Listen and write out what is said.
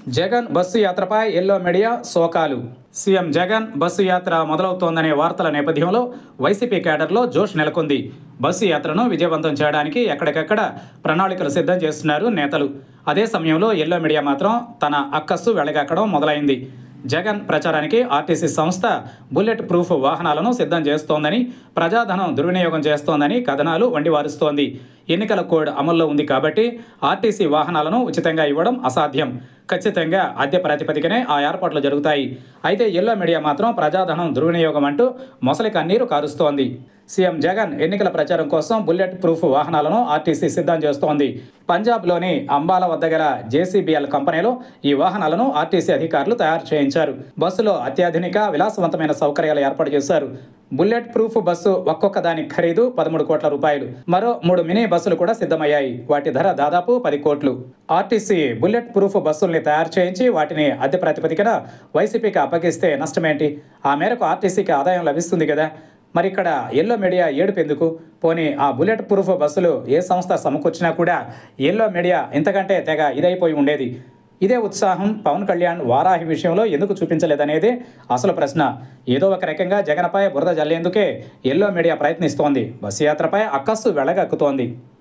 Jagan bus యాత్రపై yellow media శోకాలు CM Jagan bus యాత్ర మొదలవుతోందనే వార్తల నేపథ్యంలో వైసీపీ కేడర్లో జోష్ నెలకొంది బస్సు యాత్రను విజయవంతం చేయడానికి ఎక్కడికక్కడ ప్రణాళికలు సిద్ధం చేస్తున్నారు నేతలు అదే సమయంలో ఎల్లో మీడియా మాత్రం తన అక్కస్సు వెళ్ళగక్కడం మొదలైంది జగన్ ప్రచారానికి ఆర్టీసీ సంస్థ బుల్లెట్ ప్రూఫ్ వాహనాలను సిద్ధం చేస్తోందని ప్రజాధనం దుర్వినియోగం చేస్తోందని కథనాలు వండివారుస్తోంది ఎన్నికల కోడ్ అమల్లో ఉంది కాబట్టి ఆర్టీసీ వాహనాలను ఉచితంగా ఇవ్వడం అసాధ్యం ఖచ్చితంగా అద్దె ప్రాతిపదికనే ఆ ఏర్పాట్లు జరుగుతాయి అయితే ఎల్లో మీడియా మాత్రం ప్రజాధనం దుర్వినియోగం అంటూ మొసలి కన్నీరు కారుస్తోంది సీఎం జగన్ ఎన్నికల ప్రచారం కోసం బుల్లెట్ ప్రూఫ్ వాహనాలను ఆర్టీసీ సిద్ధం చేస్తోంది పంజాబ్లోని అంబాల వద్ద గల జేసీబీఎల్ కంపెనీలో ఈ వాహనాలను ఆర్టీసీ అధికారులు తయారు చేయించారు బస్సులో అత్యాధునిక విలాసవంతమైన సౌకర్యాలు ఏర్పాటు చేశారు బుల్లెట్ ప్రూఫ్ బస్సు ఒక్కొక్క దాని ఖరీదు పదమూడు కోట్ల రూపాయలు మరో మూడు మినీ బస్సులు కూడా సిద్ధమయ్యాయి వాటి ధర దాదాపు పది కోట్లు ఆర్టీసీ బుల్లెట్ ప్రూఫ్ బస్సుల్ని తయారు చేయించి వాటిని అద్దె ప్రాతిపదికన వైసీపీకి అప్పగిస్తే నష్టమేంటి ఆ మేరకు ఆర్టీసీకి ఆదాయం లభిస్తుంది కదా మరి ఇక్కడ ఎల్లో మీడియా ఏడుపు ఎందుకు పోనీ ఆ బుల్లెట్ ప్రూఫ్ బస్సులు ఏ సంస్థ సమకూర్చినా కూడా ఎల్లో మీడియా ఇంతకంటే తెగ ఇదైపోయి ఉండేది ఇదే ఉత్సాహం పవన్ కళ్యాణ్ వారాహి విషయంలో ఎందుకు చూపించలేదనేది అసలు ప్రశ్న ఏదో ఒక రకంగా జగన్పై బురద జల్లేందుకే ఎల్లో మీడియా ప్రయత్నిస్తోంది బస్సు యాత్రపై అక్కస్సు వెళ్ళగక్కుతోంది